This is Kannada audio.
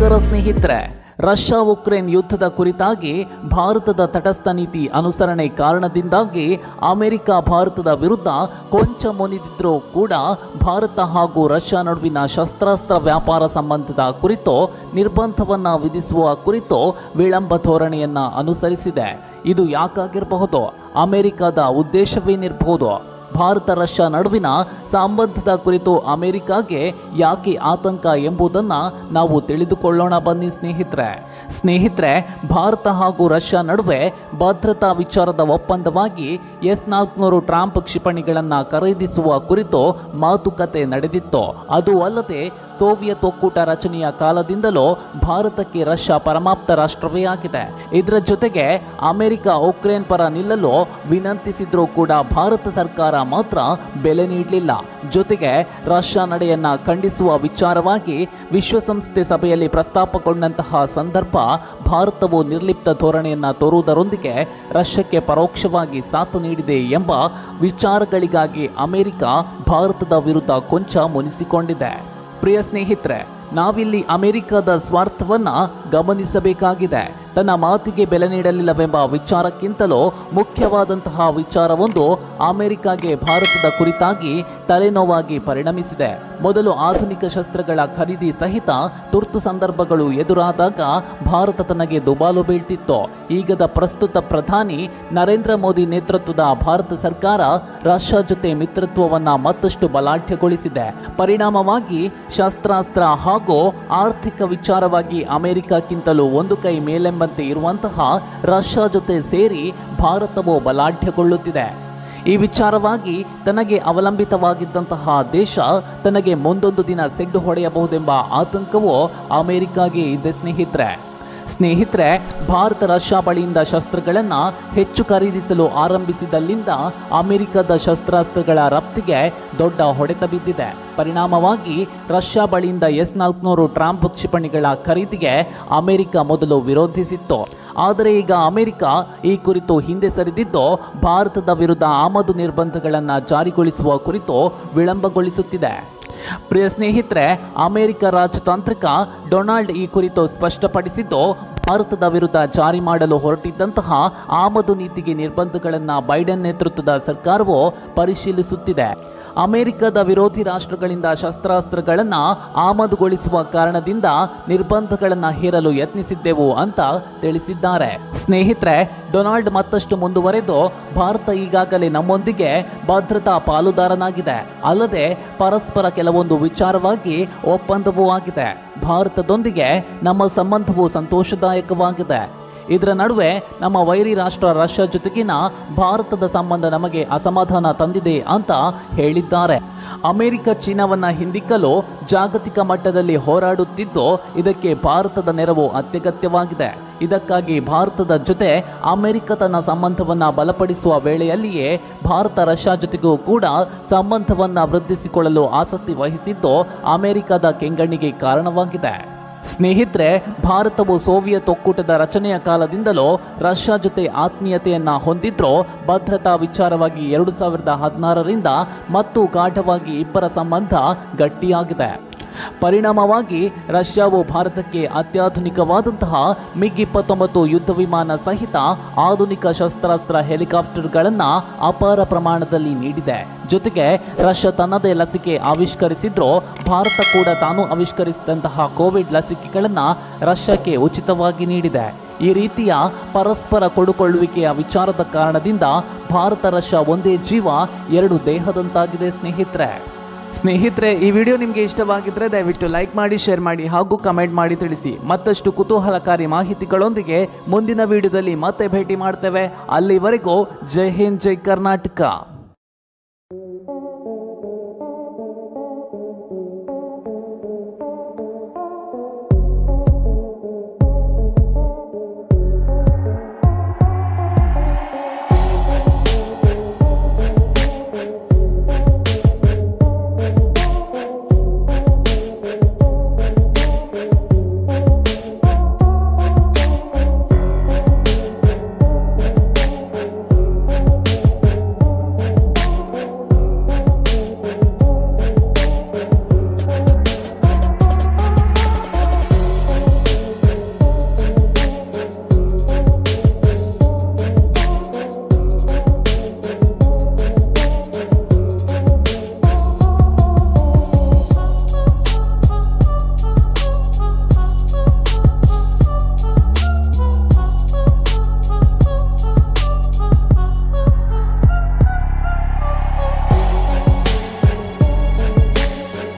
ನಮಸ್ಕಾರ ಸ್ನೇಹಿತರೆ ರಷ್ಯಾ ಉಕ್ರೇನ್ ಯುದ್ಧದ ಕುರಿತಾಗಿ ಭಾರತದ ತಟಸ್ಥ ನೀತಿ ಅನುಸರಣೆ ಕಾರಣದಿಂದಾಗಿ ಅಮೆರಿಕ ಭಾರತದ ವಿರುದ್ಧ ಕೊಂಚ ಮುನಿದಿದ್ರೂ ಕೂಡ ಭಾರತ ಹಾಗೂ ರಷ್ಯಾ ನಡುವಿನ ಶಸ್ತ್ರಾಸ್ತ್ರ ವ್ಯಾಪಾರ ಸಂಬಂಧದ ಕುರಿತು ನಿರ್ಬಂಧವನ್ನ ವಿಧಿಸುವ ಕುರಿತು ವಿಳಂಬ ಧೋರಣೆಯನ್ನ ಅನುಸರಿಸಿದೆ ಇದು ಯಾಕಾಗಿರಬಹುದು ಅಮೆರಿಕದ ಉದ್ದೇಶವೇನಿರಬಹುದು ಭಾರತ ರಷ್ಯಾ ನಡುವಿನ ಸಂಬಂಧದ ಕುರಿತು ಅಮೆರಿಕಾಗೆ ಯಾಕೆ ಆತಂಕ ಎಂಬುದನ್ನ ನಾವು ತಿಳಿದುಕೊಳ್ಳೋಣ ಬನ್ನಿ ಸ್ನೇಹಿತರೆ ಸ್ನೇಹಿತರೆ ಭಾರತ ಹಾಗೂ ರಷ್ಯಾ ನಡುವೆ ಭದ್ರತಾ ವಿಚಾರದ ಒಪ್ಪಂದವಾಗಿ ಎಸ್ ನಾಲ್ಕುನೂರು ಟ್ರಾಂಪ್ ಕ್ಷಿಪಣಿಗಳನ್ನ ಖರೀದಿಸುವ ಕುರಿತು ಮಾತುಕತೆ ನಡೆದಿತ್ತು ಅದು ಅಲ್ಲದೆ ಸೋವಿಯತ್ ಒಕ್ಕೂಟ ರಚನೆಯ ಕಾಲದಿಂದಲೂ ಭಾರತಕ್ಕೆ ರಷ್ಯಾ ಪರಮಾಪ್ತ ರಾಷ್ಟ್ರವೇ ಆಗಿದೆ ಇದರ ಜೊತೆಗೆ ಅಮೆರಿಕ ಉಕ್ರೇನ್ ಪರ ನಿಲ್ಲಲು ವಿನಂತಿಸಿದ್ರೂ ಕೂಡ ಭಾರತ ಸರ್ಕಾರ ಮಾತ್ರ ಬೆಲೆ ನೀಡಲಿಲ್ಲ ಜೊತೆಗೆ ರಷ್ಯಾ ನಡೆಯನ್ನ ಖಂಡಿಸುವ ವಿಚಾರವಾಗಿ ವಿಶ್ವಸಂಸ್ಥೆ ಸಭೆಯಲ್ಲಿ ಪ್ರಸ್ತಾಪಗೊಂಡಂತಹ ಸಂದರ್ಭ ಭಾರತವು ನಿರ್ಲಿಪ್ತ ಧೋರಣೆಯನ್ನ ತೋರುವುದರೊಂದಿಗೆ ರಷ್ಯಾಕ್ಕೆ ಪರೋಕ್ಷವಾಗಿ ಸಾಥ್ ನೀಡಿದೆ ಎಂಬ ವಿಚಾರಗಳಿಗಾಗಿ ಅಮೆರಿಕ ಭಾರತದ ವಿರುದ್ಧ ಕೊಂಚ ಮುನಿಸಿಕೊಂಡಿದೆ ಪ್ರಿಯ ಸ್ನೇಹಿತರೆ ನಾವಿಲ್ಲಿ ಅಮೆರಿಕದ ಸ್ವಾರ್ಥವನ್ನ ಗಮನಿಸಬೇಕಾಗಿದೆ ತನ್ನ ಮಾತಿಗೆ ಬೆಲೆ ನೀಡಲಿಲ್ಲವೆಂಬ ವಿಚಾರಕ್ಕಿಂತಲೂ ಮುಖ್ಯವಾದಂತಹ ವಿಚಾರವೊಂದು ಅಮೆರಿಕಾಗೆ ಭಾರತದ ಕುರಿತಾಗಿ ತಲೆನೋವಾಗಿ ಪರಿಣಮಿಸಿದೆ ಮೊದಲು ಆಧುನಿಕ ಶಸ್ತ್ರಗಳ ಖರೀದಿ ಸಹಿತ ತುರ್ತು ಸಂದರ್ಭಗಳು ಎದುರಾದಾಗ ಭಾರತ ತನಗೆ ದುಬಾಲು ಬೀಳ್ತಿತ್ತು ಈಗದ ಪ್ರಸ್ತುತ ಪ್ರಧಾನಿ ನರೇಂದ್ರ ಮೋದಿ ನೇತೃತ್ವದ ಭಾರತ ಸರ್ಕಾರ ರಷ್ಯಾ ಜೊತೆ ಮಿತ್ರತ್ವವನ್ನ ಮತ್ತಷ್ಟು ಬಲಾಢ್ಯಗೊಳಿಸಿದೆ ಪರಿಣಾಮವಾಗಿ ಶಸ್ತ್ರಾಸ್ತ್ರ ಹಾಗೂ ಆರ್ಥಿಕ ವಿಚಾರವಾಗಿ ಅಮೆರಿಕಕ್ಕಿಂತಲೂ ಒಂದು ಕೈ ಮೇಲೆಂಬಂತೆ ಇರುವಂತಹ ರಷ್ಯಾ ಜೊತೆ ಸೇರಿ ಭಾರತವು ಬಲಾಢ್ಯಗೊಳ್ಳುತ್ತಿದೆ ಈ ವಿಚಾರವಾಗಿ ತನಗೆ ಅವಲಂಬಿತವಾಗಿದ್ದಂತಹ ದೇಶ ತನಗೆ ಮುಂದೊಂದು ದಿನ ಸೆಡ್ಡು ಹೊಡೆಯಬಹುದೆಂಬ ಆತಂಕವು ಅಮೆರಿಕಾಗೆ ಇದೆ ಸ್ನೇಹಿತರೆ ಸ್ನೇಹಿತರೆ ಭಾರತ ರಷ್ಯಾ ಬಳಿಯಿಂದ ಶಸ್ತ್ರಗಳನ್ನ ಹೆಚ್ಚು ಖರೀದಿಸಲು ಆರಂಭಿಸಿದಲ್ಲಿಂದ ಅಮೆರಿಕದ ಶಸ್ತ್ರಾಸ್ತ್ರಗಳ ರಫ್ತಿಗೆ ದೊಡ್ಡ ಹೊಡೆತ ಬಿದ್ದಿದೆ ಪರಿಣಾಮವಾಗಿ ರಷ್ಯಾ ಬಳಿಯಿಂದ ಎಸ್ ನಾಲ್ಕುನೂರು ಟ್ರಾಂಪ್ ಕ್ಷಿಪಣಿಗಳ ಖರೀದಿಗೆ ಅಮೆರಿಕ ಮೊದಲು ವಿರೋಧಿಸಿತ್ತು ಆದರೆ ಈಗ ಅಮೆರಿಕ ಈ ಕುರಿತು ಹಿಂದೆ ಸರಿದಿದ್ದು ಭಾರತದ ವಿರುದ್ಧ ಆಮದು ನಿರ್ಬಂಧಗಳನ್ನು ಜಾರಿಗೊಳಿಸುವ ಕುರಿತು ವಿಳಂಬಗೊಳಿಸುತ್ತಿದೆ ಪ್ರಿಯ ಸ್ನೇಹಿತರೆ ಅಮೆರಿಕ ರಾಜತಾಂತ್ರಿಕ ಡೊನಾಲ್ಡ್ ಈ ಕುರಿತು ಸ್ಪಷ್ಟಪಡಿಸಿದ್ದು ಭಾರತದ ವಿರುದ್ಧ ಜಾರಿ ಮಾಡಲು ಹೊರಟಿದ್ದಂತಹ ಆಮದು ನೀತಿಗೆ ನಿರ್ಬಂಧಗಳನ್ನು ಬೈಡೆನ್ ನೇತೃತ್ವದ ಸರ್ಕಾರವು ಪರಿಶೀಲಿಸುತ್ತಿದೆ ಅಮೆರಿಕದ ವಿರೋಧಿ ರಾಷ್ಟ್ರಗಳಿಂದ ಶಸ್ತ್ರಾಸ್ತ್ರಗಳನ್ನು ಆಮದುಗೊಳಿಸುವ ಕಾರಣದಿಂದ ನಿರ್ಬಂಧಗಳನ್ನು ಹೇರಲು ಯತ್ನಿಸಿದ್ದೆವು ಅಂತ ತಿಳಿಸಿದ್ದಾರೆ ಸ್ನೇಹಿತರೆ ಡೊನಾಲ್ಡ್ ಮತ್ತಷ್ಟು ಮುಂದುವರೆದು ಭಾರತ ಈಗಾಗಲೇ ನಮ್ಮೊಂದಿಗೆ ಭದ್ರತಾ ಪಾಲುದಾರನಾಗಿದೆ ಅಲ್ಲದೆ ಪರಸ್ಪರ ಕೆಲವೊಂದು ವಿಚಾರವಾಗಿ ಒಪ್ಪಂದವೂ ಆಗಿದೆ ಭಾರತದೊಂದಿಗೆ ನಮ್ಮ ಸಂಬಂಧವು ಸಂತೋಷದಾಯಕವಾಗಿದೆ ಇದರ ನಡುವೆ ನಮ್ಮ ವೈರಿ ರಾಷ್ಟ್ರ ರಷ್ಯಾ ಜೊತೆಗಿನ ಭಾರತದ ಸಂಬಂಧ ನಮಗೆ ಅಸಮಾಧಾನ ತಂದಿದೆ ಅಂತ ಹೇಳಿದ್ದಾರೆ ಅಮೆರಿಕ ಚೀನಾವನ್ನ ಹಿಂದಿಕ್ಕಲು ಜಾಗತಿಕ ಮಟ್ಟದಲ್ಲಿ ಹೋರಾಡುತ್ತಿದ್ದು ಇದಕ್ಕೆ ಭಾರತದ ನೆರವು ಅತ್ಯಗತ್ಯವಾಗಿದೆ ಇದಕ್ಕಾಗಿ ಭಾರತದ ಜೊತೆ ಅಮೆರಿಕ ತನ್ನ ಸಂಬಂಧವನ್ನ ಬಲಪಡಿಸುವ ವೇಳೆಯಲ್ಲಿಯೇ ಭಾರತ ರಷ್ಯಾ ಜೊತೆಗೂ ಕೂಡ ಸಂಬಂಧವನ್ನ ವೃದ್ಧಿಸಿಕೊಳ್ಳಲು ಆಸಕ್ತಿ ವಹಿಸಿದ್ದು ಅಮೆರಿಕದ ಕೆಂಗಣ್ಣಿಗೆ ಕಾರಣವಾಗಿದೆ ಸ್ನೇಹಿತರೆ ಭಾರತವು ಸೋವಿಯತ್ ಒಕ್ಕೂಟದ ರಚನೆಯ ಕಾಲದಿಂದಲೂ ರಷ್ಯಾ ಜೊತೆ ಆತ್ಮೀಯತೆಯನ್ನ ಹೊಂದಿದ್ರೂ ಭದ್ರತಾ ವಿಚಾರವಾಗಿ ಎರಡು ಸಾವಿರದ ಹದಿನಾರರಿಂದ ಮತ್ತು ಗಾಢವಾಗಿ ಇಬ್ಬರ ಸಂಬಂಧ ಗಟ್ಟಿಯಾಗಿದೆ ಪರಿಣಾಮವಾಗಿ ರಷ್ಯಾವು ಭಾರತಕ್ಕೆ ಅತ್ಯಾಧುನಿಕವಾದಂತಹ ಮಿಗ್ ಇಪ್ಪತ್ತೊಂಬತ್ತು ಯುದ್ಧ ವಿಮಾನ ಸಹಿತ ಆಧುನಿಕ ಶಸ್ತ್ರಾಸ್ತ್ರ ಹೆಲಿಕಾಪ್ಟರ್ಗಳನ್ನು ಅಪಾರ ಪ್ರಮಾಣದಲ್ಲಿ ನೀಡಿದೆ ಜೊತೆಗೆ ರಷ್ಯಾ ತನ್ನದೇ ಲಸಿಕೆ ಆವಿಷ್ಕರಿಸಿದ್ರೂ ಭಾರತ ಕೂಡ ತಾನು ಆವಿಷ್ಕರಿಸಿದಂತಹ ಕೋವಿಡ್ ಲಸಿಕೆಗಳನ್ನು ರಷ್ಯಾಕ್ಕೆ ಉಚಿತವಾಗಿ ನೀಡಿದೆ ಈ ರೀತಿಯ ಪರಸ್ಪರ ಕೊಡುಕೊಳ್ಳುವಿಕೆಯ ವಿಚಾರದ ಕಾರಣದಿಂದ ಭಾರತ ರಷ್ಯಾ ಒಂದೇ ಜೀವ ಎರಡು ದೇಹದಂತಾಗಿದೆ ಸ್ನೇಹಿತರೆ ಸ್ನೇಹಿತರೆ ಈ ವಿಡಿಯೋ ನಿಮಗೆ ಇಷ್ಟವಾಗಿದ್ರೆ ದಯವಿಟ್ಟು ಲೈಕ್ ಮಾಡಿ ಶೇರ್ ಮಾಡಿ ಹಾಗೂ ಕಮೆಂಟ್ ಮಾಡಿ ತಿಳಿಸಿ ಮತ್ತಷ್ಟು ಕುತೂಹಲಕಾರಿ ಮಾಹಿತಿಗಳೊಂದಿಗೆ ಮುಂದಿನ ವಿಡಿಯೋದಲ್ಲಿ ಮತ್ತೆ ಭೇಟಿ ಮಾಡ್ತೇವೆ ಅಲ್ಲಿವರೆಗೂ ಜೈ ಹಿಂದ್ ಜೈ ಕರ್ನಾಟಕ